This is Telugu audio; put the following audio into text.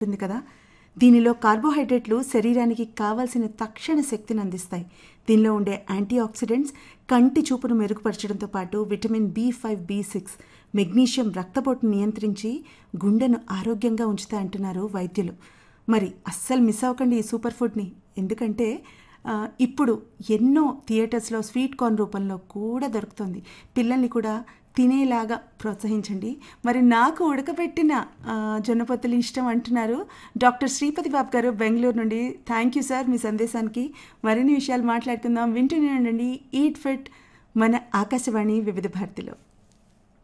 ఉంటుంది కదా దీనిలో కార్బోహైడ్రేట్లు శరీరానికి కావాల్సిన తక్షణ శక్తిని అందిస్తాయి దీనిలో ఉండే యాంటీ ఆక్సిడెంట్స్ కంటి చూపును మెరుగుపరచడంతో పాటు vitamin B five B six magnesium రక్తపోటును నియంత్రించి గుండెను ఆరోగ్యంగా ఉంచుతాయి అంటున్నారు వైద్యులు మరి అస్సలు మిస్ అవ్వకండి ఈ సూపర్ ఫుడ్ని ఎందుకంటే ఆ, ఇప్పుడు ఎన్నో థియేటర్స్లో స్వీట్ కార్న్ రూపంలో కూడా దొరుకుతుంది పిల్లల్ని కూడా తినేలాగా ప్రోత్సహించండి మరి నాకు ఉడకబెట్టిన ఆ, జొన్నపొత్తులు ఇష్టం అంటున్నారు డాక్టర్ శ్రీపతి బాబు గారు బెంగళూరు నుండి థ్యాంక్ యూ సార్ మీ సందేశానికి మరిన్ని విషయాలు మాట్లాడుకుందాం వింటూనే ఉండండి ఈట్ ఫిట్ మన ఆకాశవాణి వివిధ భారతిలో